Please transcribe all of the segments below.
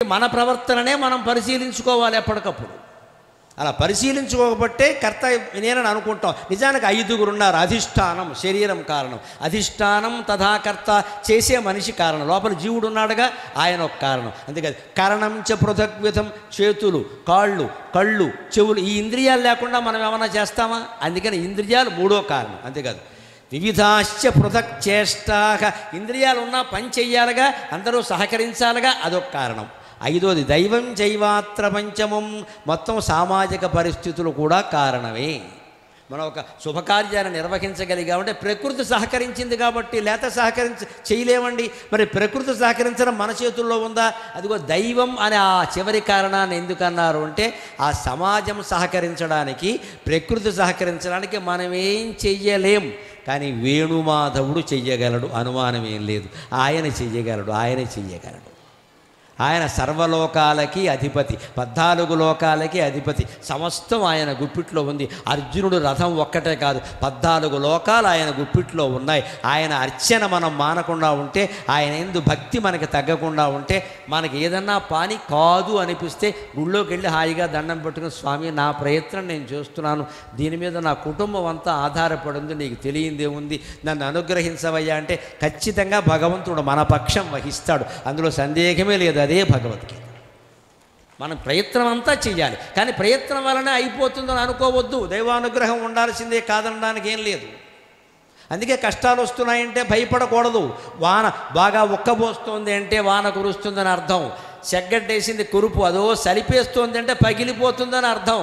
మన ప్రవర్తననే మనం పరిశీలించుకోవాలి ఎప్పటికప్పుడు అలా పరిశీలించుకోకపోతే కర్త నేనని అనుకుంటాం నిజానికి ఐదుగురు ఉన్నారు అధిష్టానం శరీరం కారణం అధిష్టానం తథాకర్త చేసే మనిషి కారణం లోపల జీవుడు ఉన్నాడుగా ఆయన ఒక కారణం అంతేకాదు కరణం చ పృథగ్విధం చేతులు కాళ్ళు కళ్ళు చెవులు ఈ ఇంద్రియాలు లేకుండా మనం ఏమైనా చేస్తామా అందుకని ఇంద్రియాలు మూడో కారణం అంతేకాదు వివిధాశ్చ పృథక్ చేష్టా ఇంద్రియాలు ఉన్నా పని చెయ్యాలిగా అందరూ సహకరించాలిగా అదొక కారణం ఐదోది దైవం జైవాత్ర పంచమం మొత్తం సామాజిక పరిస్థితులు కూడా కారణమే మనం ఒక శుభకార్యాన్ని నిర్వహించగలిగామంటే ప్రకృతి సహకరించింది కాబట్టి లేత సహకరించ చేయలేమండి మరి ప్రకృతి సహకరించడం మన చేతుల్లో ఉందా అదిగో దైవం అనే ఆ చివరి కారణాన్ని ఎందుకన్నారు అంటే ఆ సమాజం సహకరించడానికి ప్రకృతి సహకరించడానికి మనం ఏం చెయ్యలేం కానీ వేణుమాధవుడు చెయ్యగలడు అనుమానం ఏం లేదు ఆయన చెయ్యగలడు ఆయనే చెయ్యగలడు ఆయన సర్వలోకాలకి అధిపతి పద్నాలుగు లోకాలకి అధిపతి సమస్తం ఆయన గుప్పిట్లో ఉంది అర్జునుడు రథం ఒక్కటే కాదు పద్నాలుగు లోకాలు ఆయన గుప్పిట్లో ఉన్నాయి ఆయన అర్చన మనం మానకుండా ఉంటే ఆయన ఎందు భక్తి మనకి తగ్గకుండా ఉంటే మనకి ఏదన్నా పాని కాదు అనిపిస్తే గుళ్ళోకి వెళ్ళి హాయిగా దండం పెట్టుకుని స్వామి నా ప్రయత్నం నేను చేస్తున్నాను దీని మీద నా కుటుంబం అంతా ఆధారపడి ఉంది నీకు తెలియందేముంది నన్ను అనుగ్రహించవయ్యా అంటే ఖచ్చితంగా భగవంతుడు మన పక్షం వహిస్తాడు అందులో సందేహమే లేదు అదే భగవద్గీత మనం ప్రయత్నం అంతా చెయ్యాలి కానీ ప్రయత్నం వలన అయిపోతుందని అనుకోవద్దు దైవానుగ్రహం ఉండాల్సిందే కాదనడానికి ఏం లేదు అందుకే కష్టాలు వస్తున్నాయంటే భయపడకూడదు వాన బాగా ఉక్కబోస్తోంది అంటే వాన కురుస్తుందని అర్థం చెగ్గడ్డేసింది కురుపు అదో సలిపేస్తోంది అంటే పగిలిపోతుందని అర్థం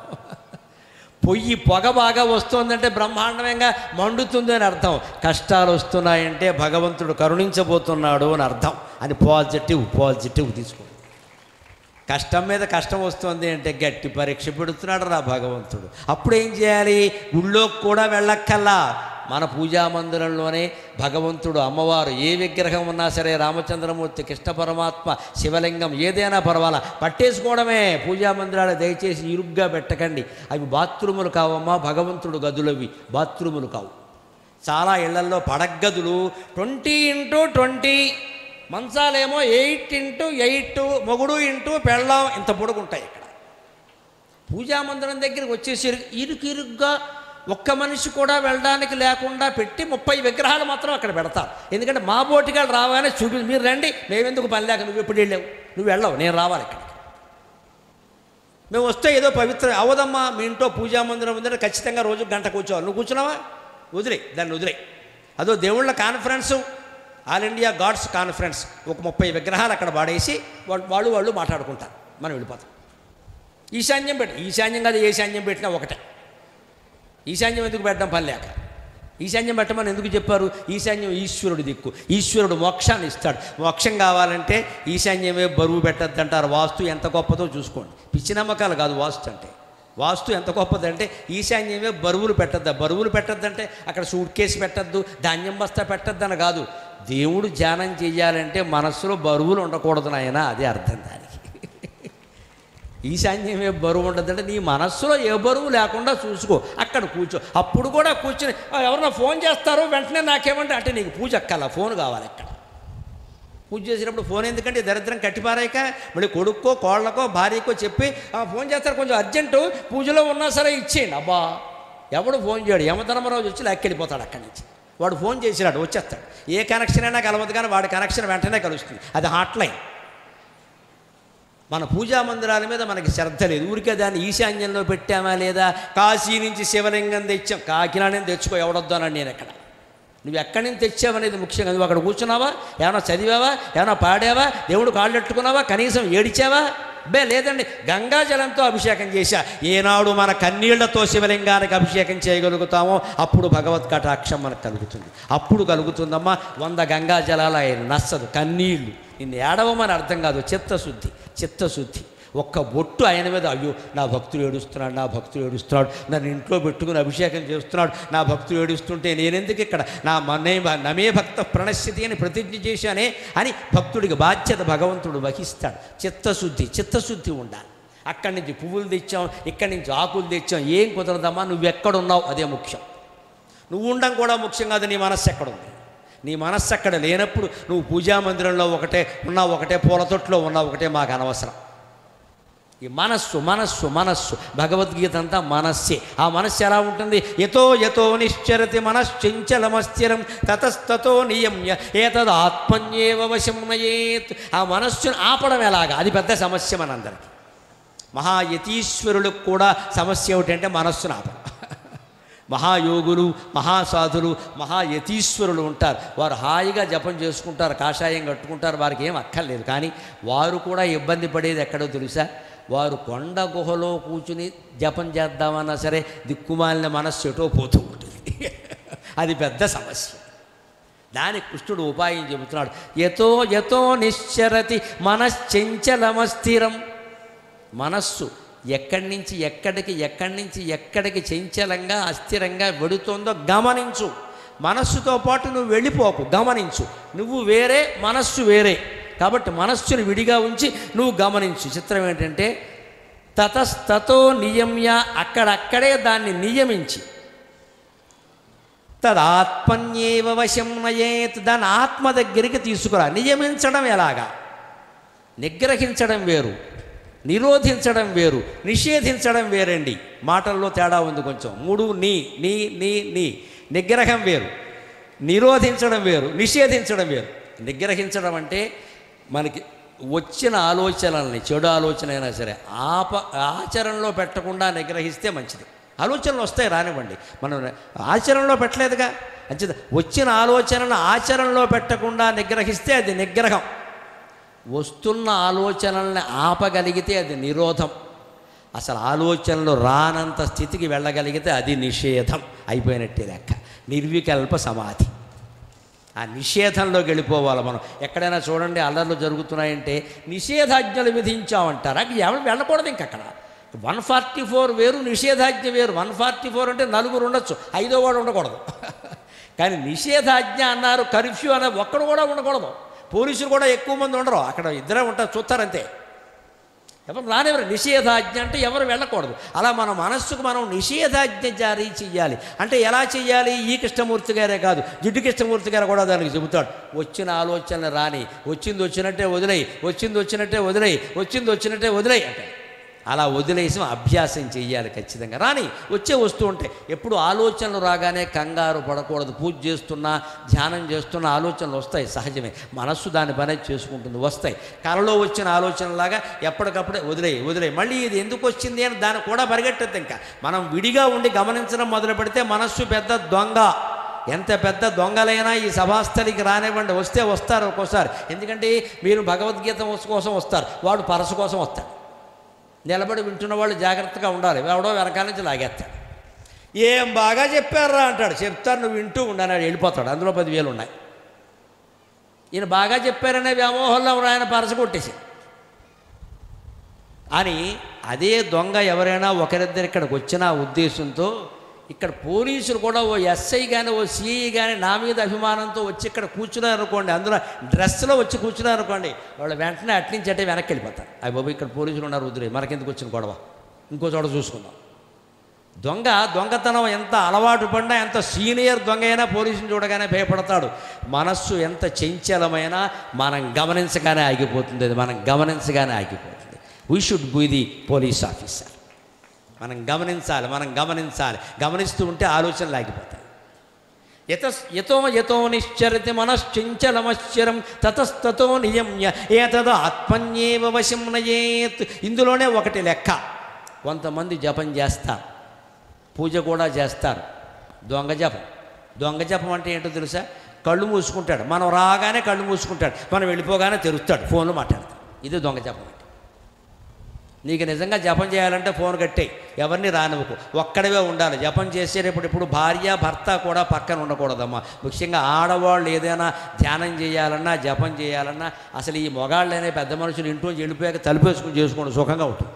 పొయ్యి పొగ బాగా వస్తోందంటే బ్రహ్మాండంగా మండుతుంది అని అర్థం కష్టాలు వస్తున్నాయంటే భగవంతుడు కరుణించబోతున్నాడు అని అర్థం అని పాజిటివ్ పాజిటివ్ తీసుకోండి కష్టం మీద కష్టం వస్తుంది అంటే గట్టి పరీక్ష పెడుతున్నాడు రా భగవంతుడు అప్పుడు ఏం చేయాలి గుళ్ళోకి కూడా వెళ్ళక్కల్లా మన పూజా మందిరంలోనే భగవంతుడు అమ్మవారు ఏ విగ్రహం ఉన్నా సరే రామచంద్రమూర్తి కృష్ణ పరమాత్మ శివలింగం ఏదైనా పర్వాలా పట్టేసుకోవడమే పూజా మందిరాలు దయచేసి ఇరుగ్గా పెట్టకండి అవి బాత్రూములు కావమ్మా భగవంతుడు గదులవి బాత్రూములు కావు చాలా ఇళ్లల్లో పడగ్గదులు ట్వంటీ ఇంటూ ట్వంటీ మంచాలేమో ఎయిట్ ఇంటూ ఎయిట్ మొగుడు ఇంటూ పెళ్ళాం ఇంత పొడుగుంటాయి ఇక్కడ పూజా మందిరం దగ్గరికి వచ్చేసి ఇరుకు ఇరుగ్గా ఒక్క మనిషి కూడా వెళ్ళడానికి లేకుండా పెట్టి ముప్పై విగ్రహాలు మాత్రం అక్కడ పెడతారు ఎందుకంటే మా బోటిగాళ్ళు రాగానే చూపి మీరు రండి మేమెందుకు పని లేక నువ్వు ఎప్పుడు వెళ్ళావు నువ్వు వెళ్ళవు నేను రావాలి ఇక్కడికి మేము వస్తే ఏదో పవిత్ర అవదమ్మా మీ ఇంట్లో పూజా మందిరం ఉందంటే ఖచ్చితంగా రోజు గంట కూర్చోవాలి నువ్వు కూర్చున్నావా వదిలే దాన్ని వదిలే అదో దేవుళ్ళ conference all India gods conference ఒక ముప్పై విగ్రహాలు అక్కడ వాడేసి వాళ్ళు వాళ్ళు వాళ్ళు మాట్లాడుకుంటారు మనం వెళ్ళిపోతాం ఈశాన్యం పెట్టి ఈశాన్యం కాదు ఈశాన్యం పెట్టినా ఒకటే ఈశాన్యం ఎందుకు పెట్టడం పని లేక ఈశాన్యం పెట్టమని ఎందుకు చెప్పారు ఈశాన్యం ఈశ్వరుడి దిక్కు ఈశ్వరుడు మోక్షాన్ని ఇస్తాడు మోక్షం కావాలంటే ఈశాన్యమే బరువు పెట్టద్దంటారు వాస్తు ఎంత గొప్పదో చూసుకోండి పిచ్చి నమ్మకాలు కాదు వాస్తు అంటే వాస్తు ఎంత గొప్పదంటే ఈశాన్యమే బరువులు పెట్టద్దా బరువులు పెట్టద్దంటే అక్కడ సూట్ కేసు పెట్టద్దు ధాన్యం బస్తా పెట్టద్దని కాదు దేవుడు ధ్యానం చేయాలంటే మనస్సులో బరువులు ఉండకూడదు నాయన అదే అర్థం దానికి ఈశాన్యమే బరువు ఉండదంటే నీ మనస్సులో ఏ బరువు లేకుండా చూసుకో అక్కడ కూర్చో అప్పుడు కూడా కూర్చొని "ఆ, ఎవరన్నా ఫోన్ చేస్తారో వెంటనే నాకేమంటే అంటే నీకు పూజ అక్కల ఫోన్ కావాలి అక్కడ పూజ చేసినప్పుడు ఫోన్ ఎందుకంటే ఈ దరిద్రం కట్టిపారాక మళ్ళీ కొడుక్కో కోళ్ళకో భార్యకో చెప్పి "ఆ, ఫోన్ చేస్తారు కొంచెం అర్జెంటు పూజలో ఉన్నా సరే ఇచ్చేయండి అబ్బా ఎవడు ఫోన్ చేయడు యమధర్మరాజు వచ్చి లెక్కెళ్ళిపోతాడు అక్కడి నుంచి వాడు ఫోన్ చేసినాడు వచ్చేస్తాడు ఏ కనెక్షన్ అయినా కలవదు కానీ వాడి కనెక్షన్ వెంటనే కలుస్తుంది అది హాట్ లైన్ మన పూజా మందిరాల మీద మనకి శ్రద్ధ లేదు ఊరికే దాన్ని ఈశాన్యంలో పెట్టామా లేదా కాశీ నుంచి శివలింగం తెచ్చాం కాకినాడ నుంచి తెచ్చుకో ఎవడొద్దానని నేను ఎక్కడ నువ్వు ఎక్కడి నుంచి తెచ్చావనేది ముఖ్యంగా నువ్వు అక్కడ కూర్చున్నావా ఏమైనా చదివావా ఏమైనా పాడావా దేవుడు కాళ్ళు పెట్టుకున్నావా కనీసం ఏడిచావా బే లేదండి గంగాజలంతో అభిషేకం చేశా ఏనాడు మన కన్నీళ్లతో శివలింగానికి అభిషేకం చేయగలుగుతామో అప్పుడు భగవత్ కటాక్షం మనకు కలుగుతుంది అప్పుడు కలుగుతుందమ్మా వంద గంగా జలాలు ఆయన నచ్చదు కన్నీళ్లు నిన్ను ఏడవమని అర్థం కాదు చిత్తశుద్ధి చిత్తశుద్ధి ఒక్క బొట్టు ఆయన మీద అయ్యో నా భక్తుడు ఏడుస్తున్నాడు నా భక్తుడు ఏడుస్తున్నాడు నన్ను ఇంట్లో పెట్టుకుని అభిషేకం చేస్తున్నాడు నా భక్తుడు ఏడుస్తుంటే నేనెందుకు ఇక్కడ నా మనే నమే భక్త ప్రణశ్యతి అని ప్రతిజ్ఞ చేశానే అని భక్తుడికి బాధ్యత భగవంతుడు వహిస్తాడు చిత్తశుద్ధి చిత్తశుద్ధి ఉండాలి అక్కడి నుంచి పువ్వులు తెచ్చాం ఇక్కడి నుంచి ఆకులు తెచ్చాం ఏం కుదరదమ్మా నువ్వు ఎక్కడున్నావు అదే ముఖ్యం నువ్వు ఉండడం కూడా ముఖ్యం కాదు నీ మనస్సు ఎక్కడుంది నీ మనస్సు అక్కడ లేనప్పుడు నువ్వు పూజా మందిరంలో ఒకటే ఉన్నావు ఒకటే పూల తొట్టులో ఉన్నావు ఒకటే మాకు అనవసరం ఈ మనస్సు మనస్సు మనస్సు భగవద్గీత అంతా మనస్సే ఆ మనస్సు ఎలా ఉంటుంది యతో యతో నిశ్చరతి మనశ్చంచలమస్థిరం తతస్తతో నియమ్య ఏతద్ ఆత్మన్యేవ వశం నయేత్ ఆ మనస్సును ఆపడం ఎలాగా అది పెద్ద సమస్య మనందరికీ మహాయతీశ్వరులకు కూడా సమస్య ఏమిటంటే మనస్సును ఆపడం మహాయోగులు మహాసాధులు మహాయతీశ్వరులు ఉంటారు వారు హాయిగా జపం చేసుకుంటారు కాషాయం కట్టుకుంటారు వారికి ఏం అక్కర్లేదు కానీ వారు కూడా ఇబ్బంది పడేది ఎక్కడో తెలుసా వారు కొండ గుహలో కూర్చుని జపం చేద్దామన్నా సరే దిక్కుమాలిన మనస్సు ఎటో పోతూ ఉంటుంది అది పెద్ద సమస్య దానికి కృష్ణుడు ఉపాయం చెబుతున్నాడు యతో యతో నిశ్చరతి మనశ్చంచలమస్థిరం మనస్సు ఎక్కడి నుంచి ఎక్కడికి ఎక్కడి నుంచి ఎక్కడికి చంచలంగా అస్థిరంగా వెడుతోందో గమనించు మనస్సుతో పాటు నువ్వు వెళ్ళిపోకు గమనించు నువ్వు వేరే మనస్సు వేరే కాబట్టి మనస్సును విడిగా ఉంచి నువ్వు గమనించు చిత్రం ఏంటంటే తతస్తతో నియమ్య అక్కడక్కడే దాన్ని నియమించి తదాత్మన్యేవ వశం నయేత్ దాని ఆత్మ దగ్గరికి తీసుకురా నియమించడం ఎలాగా నిగ్రహించడం వేరు నిరోధించడం వేరు నిషేధించడం వేరండి మాటల్లో తేడా ఉంది కొంచెం మూడు నీ నీ నీ నీ నిగ్రహం వేరు నిరోధించడం వేరు నిషేధించడం వేరు నిగ్రహించడం అంటే మనకి వచ్చిన ఆలోచనల్ని చెడు ఆలోచన అయినా సరే ఆప ఆచరణలో పెట్టకుండా నిగ్రహిస్తే మంచిది ఆలోచనలు వస్తాయి రానివ్వండి మనం ఆచరణలో పెట్టలేదుగా అంచేత వచ్చిన ఆలోచనను ఆచరణలో పెట్టకుండా నిగ్రహిస్తే అది నిగ్రహం వస్తున్న ఆలోచనల్ని ఆపగలిగితే అది నిరోధం అసలు ఆలోచనలు రానంత స్థితికి వెళ్ళగలిగితే అది నిషేధం అయిపోయినట్టే లెక్క నిర్వికల్ప సమాధి ఆ నిషేధంలోకి వెళ్ళిపోవాలి మనం ఎక్కడైనా చూడండి అల్లర్లు జరుగుతున్నాయంటే నిషేధాజ్ఞలు విధించామంటారు అక్కడ ఎవరు వెళ్ళకూడదు ఇంక అక్కడ వన్ ఫార్టీ ఫోర్ వేరు నిషేధాజ్ఞ వేరు వన్ ఫార్టీ ఫోర్ అంటే నలుగురు ఉండొచ్చు ఐదో వాడు ఉండకూడదు కానీ నిషేధాజ్ఞ అన్నారు కర్ఫ్యూ అనే ఒక్కడు కూడా ఉండకూడదు పోలీసులు కూడా ఎక్కువ మంది ఉండరు అక్కడ ఇద్దరే ఉంటారు చూస్తారంతే ఎవరు రానివ్వరు నిషేధాజ్ఞ అంటే ఎవరు వెళ్ళకూడదు అలా మన మనస్సుకు మనం నిషేధాజ్ఞ జారీ చెయ్యాలి అంటే ఎలా చెయ్యాలి ఈ కృష్ణమూర్తి గారే కాదు జిడ్డు కృష్ణమూర్తి గారు కూడా దానికి చెబుతాడు వచ్చిన ఆలోచనలు రాని వచ్చింది వచ్చినట్టే వదిలేయి వచ్చింది వచ్చినట్టే వదిలేయి వచ్చింది వచ్చినట్టే వదిలేయి అంటే అలా వదిలేసి అభ్యాసం చెయ్యాలి ఖచ్చితంగా రాని వచ్చే వస్తూ ఉంటాయి ఎప్పుడు ఆలోచనలు రాగానే కంగారు పడకూడదు పూజ చేస్తున్నా ధ్యానం చేస్తున్న ఆలోచనలు వస్తాయి సహజమే మనస్సు దాని పని చేసుకుంటుంది వస్తాయి కలలో వచ్చిన ఆలోచనలాగా ఎప్పటికప్పుడే వదిలేయి వదిలేయి మళ్ళీ ఇది ఎందుకు వచ్చింది అని దాన్ని కూడా పరిగెట్టద్దు ఇంకా మనం విడిగా ఉండి గమనించడం మొదలు పెడితే మనస్సు పెద్ద దొంగ ఎంత పెద్ద దొంగలైనా ఈ సభాస్థలికి రానివ్వండి వస్తే వస్తారు ఒక్కోసారి ఎందుకంటే మీరు భగవద్గీత కోసం వస్తారు వాడు పరస కోసం వస్తాడు నిలబడి వింటున్న వాళ్ళు జాగ్రత్తగా ఉండాలి ఎవడో వెనకాల నుంచి లాగేస్తాడు ఏం బాగా చెప్పారా అంటాడు చెప్తారు నువ్వు వింటూ ఉండన్నాడు వెళ్ళిపోతాడు అందులో పదివేలు ఉన్నాయి ఈయన బాగా చెప్పారనే వ్యామోహంలో ఆయన పరస కొట్టేసి అని అదే దొంగ ఎవరైనా ఒకరిద్దరు ఇక్కడికి వచ్చిన ఉద్దేశంతో ఇక్కడ పోలీసులు కూడా ఓ ఎస్ఐ కానీ ఓ సిఐ కానీ నా మీద అభిమానంతో వచ్చి ఇక్కడ కూర్చున్నారు అనుకోండి అందులో డ్రెస్లో వచ్చి కూర్చున్నారు అనుకోండి వాళ్ళు వెంటనే అట్నుంచి అంటే వెనక్కి వెళ్ళిపోతారు అయ్యి బాబు ఇక్కడ పోలీసులు ఉన్నారు వదిలే మనకెందుకు వచ్చిన గొడవ ఇంకో చోట చూసుకుందాం దొంగ దొంగతనం ఎంత అలవాటు పడినా ఎంత సీనియర్ దొంగ అయినా పోలీసుని చూడగానే భయపడతాడు మనస్సు ఎంత చంచలమైనా మనం గమనించగానే ఆగిపోతుంది అది మనం గమనించగానే ఆగిపోతుంది we should be the police officer మనం గమనించాలి మనం గమనించాలి గమనిస్తూ ఉంటే ఆలోచనలు ఆగిపోతాయి యత యతో యతో నిశ్చరతి మనశ్చంచలమశ్చరం తతస్తతో నియమ్య ఏతద ఆత్మన్యేవ వశం నయేత్ ఇందులోనే ఒకటి లెక్క కొంతమంది జపం చేస్తారు పూజ కూడా చేస్తారు దొంగ జపం దొంగ జపం అంటే ఏంటో తెలుసా కళ్ళు మూసుకుంటాడు మనం రాగానే కళ్ళు మూసుకుంటాడు మనం వెళ్ళిపోగానే తెరుస్తాడు ఫోన్లో మాట్లాడతాడు ఇది దొంగ జపం అంటే నీకు నిజంగా జపం చేయాలంటే ఫోన్ కట్టే ఎవరిని రానివ్వకు ఒక్కడివే ఉండాలి జపం చేసేటప్పుడు ఇప్పుడు భార్య భర్త కూడా పక్కన ఉండకూడదమ్మా ముఖ్యంగా ఆడవాళ్ళు ఏదైనా ధ్యానం చేయాలన్నా జపం చేయాలన్నా అసలు ఈ మొగాళ్ళనే పెద్ద మనుషులు ఇంట్లో వెళ్ళిపోయాక తలుపేసుకుని చేసుకోండి సుఖంగా ఉంటుంది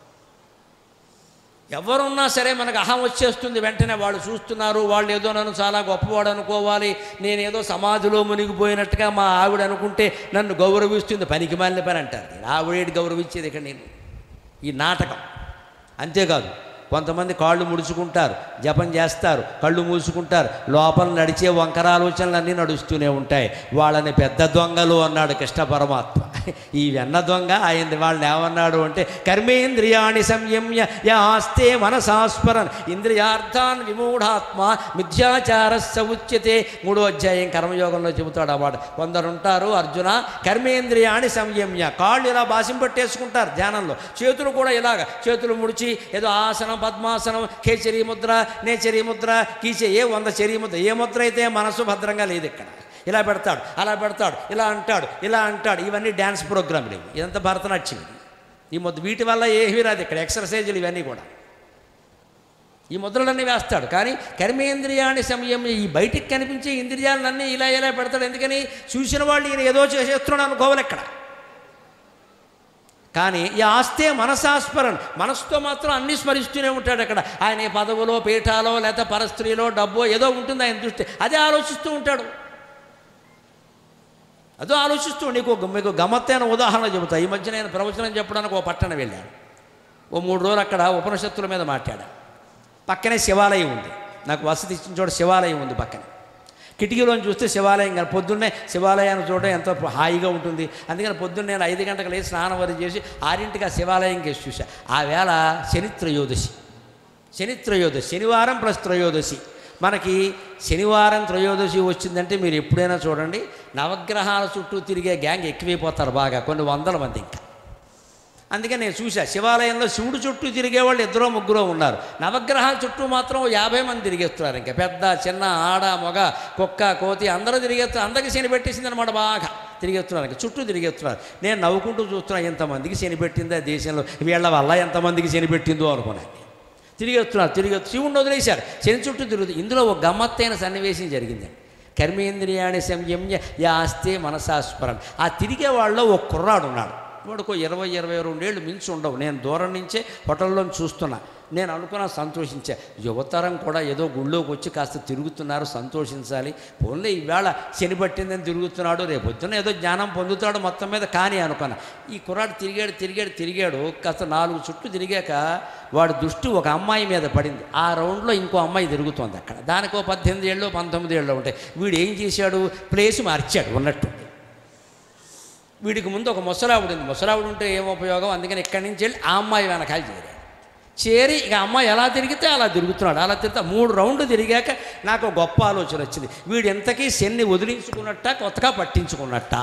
ఎవరున్నా సరే మనకు అహం వచ్చేస్తుంది వెంటనే వాళ్ళు చూస్తున్నారు వాళ్ళు ఏదో నన్ను చాలా గొప్పవాడు అనుకోవాలి నేనేదో సమాధిలో మునిగిపోయినట్టుగా మా ఆవిడ అనుకుంటే నన్ను గౌరవిస్తుంది పనికి మాలిన పని అంటారు ఆవిడేటి గౌరవించేది ఇక్కడ నేను ఈ నాటకం అంతేకాదు కొంతమంది కాళ్ళు ముడుచుకుంటారు జపం చేస్తారు కళ్ళు మూసుకుంటారు లోపల నడిచే వంకర ఆలోచనలన్నీ నడుస్తూనే ఉంటాయి వాళ్ళని పెద్ద దొంగలు అన్నాడు కృష్ణ పరమాత్మ ఈ వెన్న దొంగ ఆయన వాళ్ళని ఏమన్నాడు అంటే కర్మేంద్రియాణి సంయమ్య యాస్తే మనసాస్మరన్ ఇంద్రియార్థాన్ విమూఢాత్మ మిథ్యాచార ఉచ్యతే మూడో అధ్యాయం కర్మయోగంలో చెబుతాడు అన్నమాట కొందరు ఉంటారు అర్జున కర్మేంద్రియాణి సంయమ్య కాళ్ళు ఇలా బాసింపట్టేసుకుంటారు ధ్యానంలో చేతులు కూడా ఇలాగ చేతులు ముడిచి ఏదో ఆసనం పద్మాసనం కేచరీ ముద్ర నేచరీ ముద్ర కీచే ఏ వంద చరీ ముద్ర ఏ ముద్ర అయితే మనసు భద్రంగా లేదు ఇక్కడ ఇలా పెడతాడు అలా పెడతాడు ఇలా అంటాడు ఇలా అంటాడు ఇవన్నీ డ్యాన్స్ ప్రోగ్రాంలు ఇవి ఇదంతా భరతనాట్యం ఇది ఈ ముద్ర వీటి వల్ల ఏమీ రాదు ఇక్కడ ఎక్సర్సైజులు ఇవన్నీ కూడా ఈ ముద్రలన్నీ వేస్తాడు కానీ కర్మేంద్రియాన్ని సమయం ఈ బయటికి కనిపించే ఇంద్రియాలన్నీ ఇలా ఇలా పెడతాడు ఎందుకని చూసిన వాళ్ళు ఈయన ఏదో చేసేస్తున్నాడు అనుకోవాలి ఇక్కడ కానీ ఈ ఆస్తే మనసాస్మరణ మనసుతో మాత్రం అన్ని స్మరిస్తూనే ఉంటాడు అక్కడ ఆయన ఏ పదవులో పీఠాలో లేకపోతే పరస్త్రీలో డబ్బో ఏదో ఉంటుంది ఆయన దృష్టి అదే ఆలోచిస్తూ ఉంటాడు అదో ఆలోచిస్తూ నీకు ఒక- మీకు గమ్మత్తైన ఉదాహరణ చెబుతా ఈ మధ్య నేను ప్రవచనం చెప్పడానికి ఓ పట్టణం వెళ్ళాను ఓ మూడు రోజులు అక్కడ ఉపనిషత్తుల మీద మాట్లాడా పక్కనే శివాలయం ఉంది నాకు వసతి ఇచ్చిన చోట శివాలయం ఉంది పక్కన కిటికీలోని చూస్తే శివాలయం కానీ పొద్దున్నే శివాలయాన్ని చూడడం ఎంతో హాయిగా ఉంటుంది అందుకని పొద్దున్నే నేను ఐదు గంటలకు లేచి స్నానం వరి చేసి ఆరింటికి ఆ శివాలయం కేసి చూసా ఆ వేళ శని త్రయోదశి శని త్రయోదశి శనివారం ప్లస్ త్రయోదశి మనకి శనివారం త్రయోదశి వచ్చిందంటే మీరు ఎప్పుడైనా చూడండి నవగ్రహాల చుట్టూ తిరిగే గ్యాంగ్ ఎక్కువైపోతారు బాగా కొన్ని వందల మంది ఇంకా అందుకే నేను చూసా శివాలయంలో శివుడు చుట్టూ తిరిగేవాళ్ళు ఇద్దరో ముగ్గురో ఉన్నారు నవగ్రహాల చుట్టూ మాత్రం ఓ యాభై మంది తిరిగేస్తున్నారు ఇంకా పెద్ద చిన్న ఆడ మొగ కుక్క కోతి అందరూ తిరిగేస్తున్నారు అందరికీ శని పెట్టేసింది అనమాట బాగా తిరిగేస్తున్నారు ఇంకా చుట్టూ తిరిగేస్తున్నారు నేను నవ్వుకుంటూ చూస్తున్నా ఎంతమందికి శని పెట్టిందా దేశంలో వీళ్ళ వల్ల ఎంతమందికి శని పెట్టిందో అనుకున్నాను తిరిగేస్తున్నారు తిరిగి శివుణ్ణి వదిలేశారు శని చుట్టూ తిరుగుతుంది ఇందులో ఒక గమ్మత్తైన సన్నివేశం జరిగిందండి కర్మేంద్రియాణి సంయమ్య యాస్తే మనసాస్మరణ ఆ తిరిగే వాళ్ళలో ఒక కుర్రాడు ఉన్నాడు వాడుకో ఇరవై ఇరవై రెండేళ్ళు మించి ఉండవు నేను దూరం నుంచే హోటల్లో చూస్తున్నా నేను అనుకున్నా సంతోషించా యువతరం కూడా ఏదో గుళ్ళోకి వచ్చి కాస్త తిరుగుతున్నారు సంతోషించాలి పోన్లే ఈవేళ శని పట్టిందని తిరుగుతున్నాడు రేపు పొద్దున్న ఏదో జ్ఞానం పొందుతాడు మొత్తం మీద కానీ అనుకున్నా ఈ కుర్రాడు తిరిగాడు తిరిగాడు తిరిగాడు కాస్త నాలుగు చుట్టూ తిరిగాక వాడి దృష్టి ఒక అమ్మాయి మీద పడింది ఆ రౌండ్లో ఇంకో అమ్మాయి తిరుగుతోంది అక్కడ దానికో పద్దెనిమిది ఏళ్ళు పంతొమ్మిది ఏళ్ళు ఉంటాయి వీడు ఏం చేశాడు ప్లేస్ మార్చాడు ఉన్నట్టు వీడికి ముందు ఒక ముసలావిడ ఉంది ముసలావిడ ఉంటే ఏం ఉపయోగం అందుకని ఇక్కడి నుంచి వెళ్ళి ఆ అమ్మాయి వెనకాల చేరాడు చేరి ఇక అమ్మాయి ఎలా తిరిగితే అలా తిరుగుతున్నాడు అలా తిరుగుతా మూడు రౌండ్లు తిరిగాక నాకు ఒక గొప్ప ఆలోచన వచ్చింది వీడు ఎంతకీ శన్ని వదిలించుకున్నట్ట కొత్తగా పట్టించుకున్నట్ట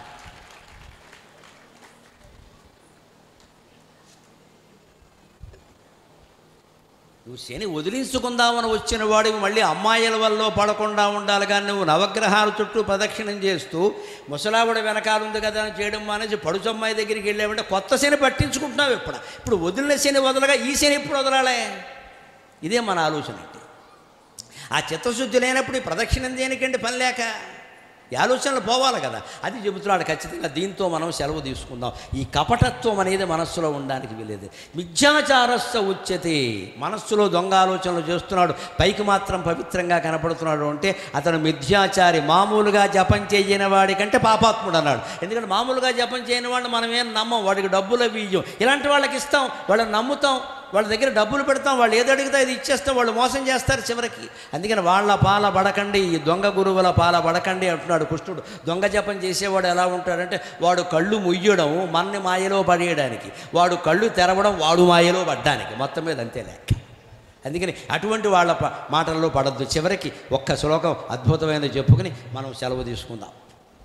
నువ్వు శని వదిలించుకుందామని వచ్చిన వాడివి మళ్ళీ అమ్మాయిల వల్ల పడకుండా ఉండాలి కానీ నువ్వు నవగ్రహాల చుట్టూ ప్రదక్షిణం చేస్తూ ముసలావిడ వెనకాల ఉంది కదా అని చేయడం మానేసి పడుచమ్మాయి దగ్గరికి వెళ్ళామంటే కొత్త శని పట్టించుకుంటున్నావు ఇప్పుడు ఇప్పుడు వదిలిన శని వదలగా ఈ శని ఎప్పుడు వదలాలే ఇదే మన ఆలోచన అంటే ఆ చిత్తశుద్ధి లేనప్పుడు ఈ ప్రదక్షిణం దేనికంటే పని లేక ఈ ఆలోచనలు పోవాలి కదా అది చెబుతున్నాడు ఖచ్చితంగా దీంతో మనం సెలవు తీసుకుందాం ఈ కపటత్వం అనేది మనస్సులో ఉండడానికి వీలేదు మిథ్యాచారస్స ఉచ్యతే మనస్సులో దొంగ ఆలోచనలు చేస్తున్నాడు పైకి మాత్రం పవిత్రంగా కనపడుతున్నాడు అంటే అతను మిథ్యాచారి మామూలుగా జపం చేయని వాడి కంటే పాపాత్ముడు అన్నాడు ఎందుకంటే మామూలుగా జపం చేయని వాడిని మనం ఏం నమ్మం వాడికి డబ్బులు అవి ఇయ్యం ఇలాంటి వాళ్ళకి ఇస్తాం వాళ్ళని నమ్ముతాం వాళ్ళ దగ్గర డబ్బులు పెడతాం వాళ్ళు ఏది అడిగితే అది ఇచ్చేస్తాం వాళ్ళు మోసం చేస్తారు చివరికి అందుకని వాళ్ళ పాల పడకండి ఈ దొంగ గురువుల పాల పడకండి అంటున్నాడు కృష్ణుడు దొంగ జపం చేసేవాడు ఎలా ఉంటాడంటే వాడు కళ్ళు ముయ్యడం మన్ని మాయలో పడేయడానికి వాడు కళ్ళు తెరవడం వాడు మాయలో పడ్డానికి మొత్తం మీద అంతే లెక్క అందుకని అటువంటి వాళ్ళ ప- మాటల్లో పడద్దు చివరికి ఒక్క శ్లోకం అద్భుతమైనది చెప్పుకుని మనం సెలవు తీసుకుందాం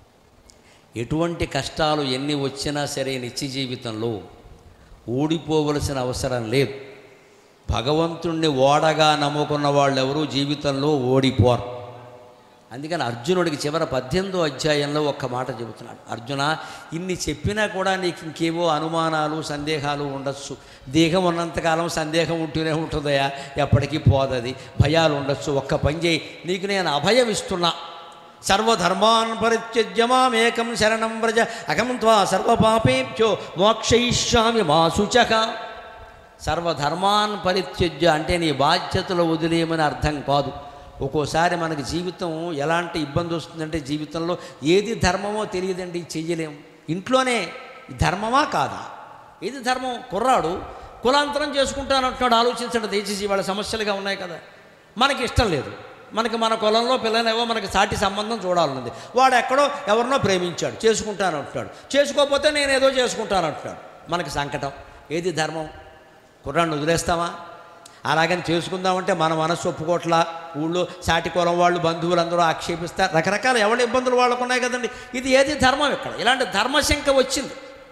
ఎటువంటి కష్టాలు ఎన్ని వచ్చినా సరే నిత్య జీవితంలో ఓడిపోవలసిన అవసరం లేదు భగవంతుణ్ణి ఓడగా నమ్ముకున్న వాళ్ళు ఎవరూ జీవితంలో ఓడిపోరు అందుకని అర్జునుడికి చివర పద్దెనిమిదో అధ్యాయంలో ఒక్క మాట చెబుతున్నాడు అర్జున ఇన్ని చెప్పినా కూడా నీకు ఇంకేవో అనుమానాలు సందేహాలు ఉండొచ్చు దేహం ఉన్నంతకాలం సందేహం ఉంటూనే ఉంటుందయా ఎప్పటికీ పోదది భయాలు ఉండొచ్చు ఒక్క పని చేయి నీకు నేను అభయం ఇస్తున్నా సర్వధర్మాన్ పరిత్యజ్య మామేకం శరణం వ్రజ అహం త్వా సర్వపాపేభ్యో మోక్షయిష్యామి మా శుచక సర్వధర్మాన్ పరిత్యజ్య అంటే నీ బాధ్యతలు వదిలేయమని అర్థం కాదు ఒక్కోసారి మనకి జీవితం ఎలాంటి ఇబ్బంది వస్తుందంటే జీవితంలో ఏది ధర్మమో తెలియదండి చెయ్యలేం ఇంట్లోనే ధర్మమా కాదా ఏది ధర్మం కుర్రాడు కులాంతరం చేసుకుంటానంటున్నాడు ఆలోచించండి దయచేసి వాళ్ళ సమస్యలుగా ఉన్నాయి కదా మనకి ఇష్టం లేదు మనకి మన కులంలో పిల్లనేవో మనకి సాటి సంబంధం చూడాలన్నది వాడు ఎక్కడో ఎవరినో ప్రేమించాడు చేసుకుంటాను అంటున్నాడు చేసుకోకపోతే నేను ఏదో చేసుకుంటాను అంటున్నాడు మనకి సంకటం ఏది ధర్మం కుర్రాన్ని వదిలేస్తామా అలాగని చేసుకుందామంటే మన మనస్సు ఒప్పుకోట్లా ఊళ్ళో సాటి కులం వాళ్ళు బంధువులందరూ ఆక్షేపిస్తారు రకరకాల ఎవరి ఇబ్బందులు వాళ్ళకు ఉన్నాయి కదండి ఇది ఏది ధర్మం ఇక్కడ ఇలాంటి ధర్మశంక వచ్చింది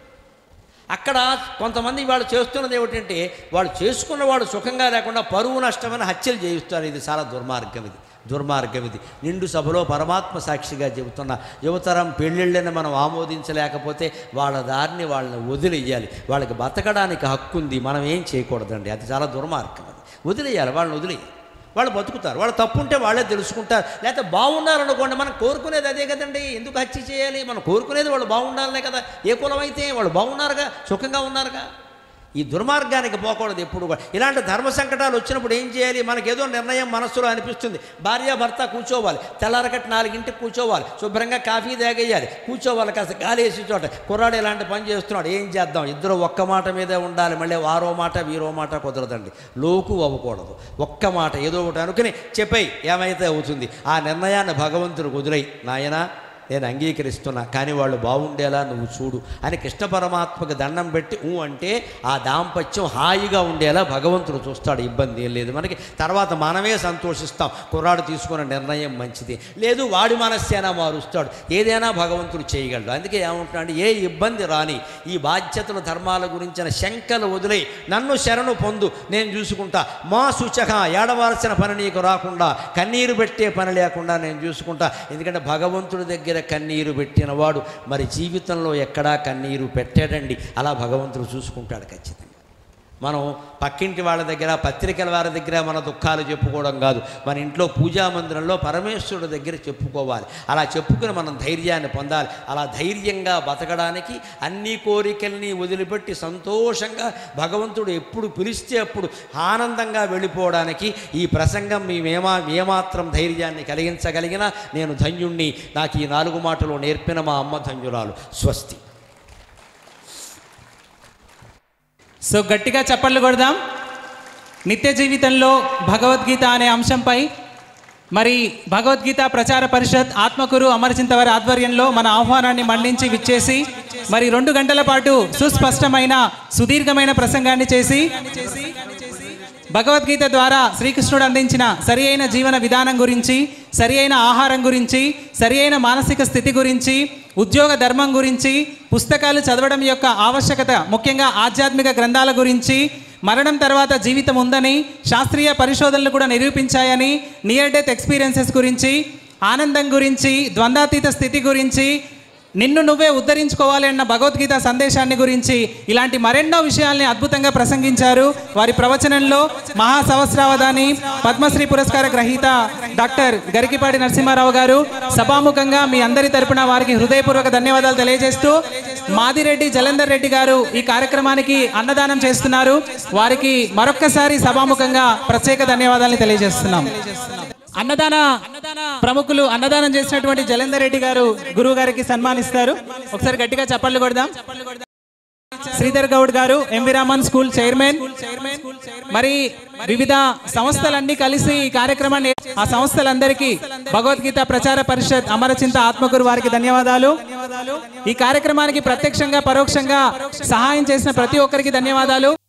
అక్కడ కొంతమంది వాళ్ళు చేస్తున్నది ఏమిటంటే వాళ్ళు చేసుకున్నవాడు సుఖంగా లేకుండా పరువు నష్టమైన హత్యలు చేయిస్తారు ఇది చాలా దుర్మార్గం ఇది దుర్మార్గం ఇది నిండు సభలో పరమాత్మ సాక్షిగా చెబుతున్న యువతరం పెళ్ళిళ్ళని మనం ఆమోదించలేకపోతే వాళ్ళ దారిని వాళ్ళని వదిలేయాలి వాళ్ళకి బతకడానికి హక్కు ఉంది మనం ఏం చేయకూడదండి అది చాలా దుర్మార్గం అది వదిలేయాలి వాళ్ళని వదిలేయాలి వాళ్ళు బతుకుతారు వాళ్ళు తప్పు ఉంటే వాళ్ళే తెలుసుకుంటారు లేకపోతే బాగున్నారనుకోండి మనం కోరుకునేది అదే కదండి ఎందుకు హత్య చేయాలి మనం కోరుకునేది వాళ్ళు బాగుండాలనే కదా ఏ కులం అయితే వాళ్ళు బాగున్నారుగా సుఖంగా ఉన్నారుగా ఈ దుర్మార్గానికి పోకూడదు ఎప్పుడు కూడా ఇలాంటి ధర్మ సంకటాలు వచ్చినప్పుడు ఏం చేయాలి మనకేదో నిర్ణయం మనస్సులో అనిపిస్తుంది భార్య భర్త కూర్చోవాలి తెల్లారకట్టి నాలుగింటికి కూర్చోవాలి శుభ్రంగా కాఫీ తాగేయాలి కూర్చోవాలి కాస్త గాలి వేసి చోట కుర్రాడు ఇలాంటి పని చేస్తున్నాడు ఏం చేద్దాం ఇద్దరు ఒక్క మాట మీదే ఉండాలి మళ్ళీ వారో మాట వీరో మాట కుదరదండి లోకు అవ్వకూడదు ఒక్క మాట ఏదో ఒకటి అనుకుని చెప్పేయి ఏమైతే అవుతుంది ఆ నిర్ణయాన్ని భగవంతుడు కుదిరై నాయనా నేను అంగీకరిస్తున్నా కానీ వాళ్ళు బాగుండేలా నువ్వు చూడు అని కృష్ణ పరమాత్మకు దండం పెట్టి ఊ అంటే ఆ దాంపత్యం హాయిగా ఉండేలా భగవంతుడు చూస్తాడు ఇబ్బంది ఏం లేదు మనకి తర్వాత మనమే సంతోషిస్తాం కుర్రాడు తీసుకున్న నిర్ణయం మంచిది లేదు వాడి మనస్సేనా మారుస్తాడు ఏదైనా భగవంతుడు చేయగలడు అందుకే ఏమంటున్నాడు ఏ ఇబ్బంది రాని ఈ బాధ్యతల ధర్మాల గురించిన శంకలు వదిలే నన్ను శరణు పొందు నేను చూసుకుంటా మా సూచక ఏడవలసిన పని నీకు రాకుండా కన్నీరు పెట్టే పని లేకుండా నేను చూసుకుంటా ఎందుకంటే భగవంతుడి దగ్గర కన్నీరు పెట్టినవాడు మరి జీవితంలో ఎక్కడా కన్నీరు పెట్టాడండి అలా భగవంతుడు చూసుకుంటాడు ఖచ్చితంగా మనం పక్కింటి వాళ్ళ దగ్గర పత్రికల వారి దగ్గర మన దుఃఖాలు చెప్పుకోవడం కాదు మన ఇంట్లో పూజా మందిరంలో పరమేశ్వరుడి దగ్గర చెప్పుకోవాలి అలా చెప్పుకుని మనం ధైర్యాన్ని పొందాలి అలా ధైర్యంగా బతకడానికి అన్ని కోరికల్ని వదిలిపెట్టి సంతోషంగా భగవంతుడు ఎప్పుడు పిలిస్తే అప్పుడు ఆనందంగా వెళ్ళిపోవడానికి ఈ ప్రసంగం మేమేమా ఏమాత్రం ధైర్యాన్ని కలిగించగలిగినా నేను ధన్యుణ్ణి నాకు ఈ నాలుగు మాటలు నేర్పిన మా అమ్మ ధన్యురాలు స్వస్తి సో గట్టిగా చప్పట్లు కొడదాం నిత్య జీవితంలో భగవద్గీత అనే అంశంపై మరి భగవద్గీత ప్రచార పరిషత్ ఆత్మకూరు అమరచింత వారి ఆధ్వర్యంలో మన ఆహ్వానాన్ని మన్నించి విచ్చేసి మరి రెండు గంటల పాటు సుస్పష్టమైన సుదీర్ఘమైన ప్రసంగాన్ని చేసి భగవద్గీత ద్వారా శ్రీకృష్ణుడు అందించిన సరి అయిన జీవన విధానం గురించి సరి అయిన ఆహారం గురించి సరి అయిన మానసిక స్థితి గురించి ఉద్యోగ ధర్మం గురించి పుస్తకాలు చదవడం యొక్క ఆవశ్యకత ముఖ్యంగా ఆధ్యాత్మిక గ్రంథాల గురించి మరణం తర్వాత జీవితం ఉందని శాస్త్రీయ పరిశోధనలు కూడా నిరూపించాయని నియర్ డెత్ ఎక్స్పీరియన్సెస్ గురించి ఆనందం గురించి ద్వంద్వాతీత స్థితి గురించి నిన్ను నువ్వే ఉద్ధరించుకోవాలి అన్న భగవద్గీత సందేశాన్ని గురించి ఇలాంటి మరెన్నో విషయాల్ని అద్భుతంగా ప్రసంగించారు వారి ప్రవచనంలో మహాసహస్రావధాని పద్మశ్రీ పురస్కార గ్రహీత డాక్టర్ గరికిపాటి నరసింహారావు గారు సభాముఖంగా మీ అందరి తరపున వారికి హృదయపూర్వక ధన్యవాదాలు తెలియజేస్తూ మాదిరెడ్డి జలంధర్ రెడ్డి గారు ఈ కార్యక్రమానికి అన్నదానం చేస్తున్నారు వారికి మరొక్కసారి సభాముఖంగా ప్రత్యేక ధన్యవాదాలను తెలియజేస్తున్నాం అన్నదాన ప్రముఖులు అన్నదానం చేసినటువంటి జలంధర్ రెడ్డి గారు గురువు గారికి సన్మానిస్తారు ఒకసారి గట్టిగా చప్పట్లు కొడదాం శ్రీధర్ గౌడ్ గారు ఎంవి రామన్ స్కూల్ చైర్మన్ మరి వివిధ సంస్థలన్నీ కలిసి ఈ కార్యక్రమాన్ని ఆ సంస్థలందరికీ భగవద్గీత ప్రచార పరిషత్ అమరచింత ఆత్మగురు వారికి ధన్యవాదాలు ఈ కార్యక్రమానికి ప్రత్యక్షంగా పరోక్షంగా సహాయం చేసిన ప్రతి ఒక్కరికి ధన్యవాదాలు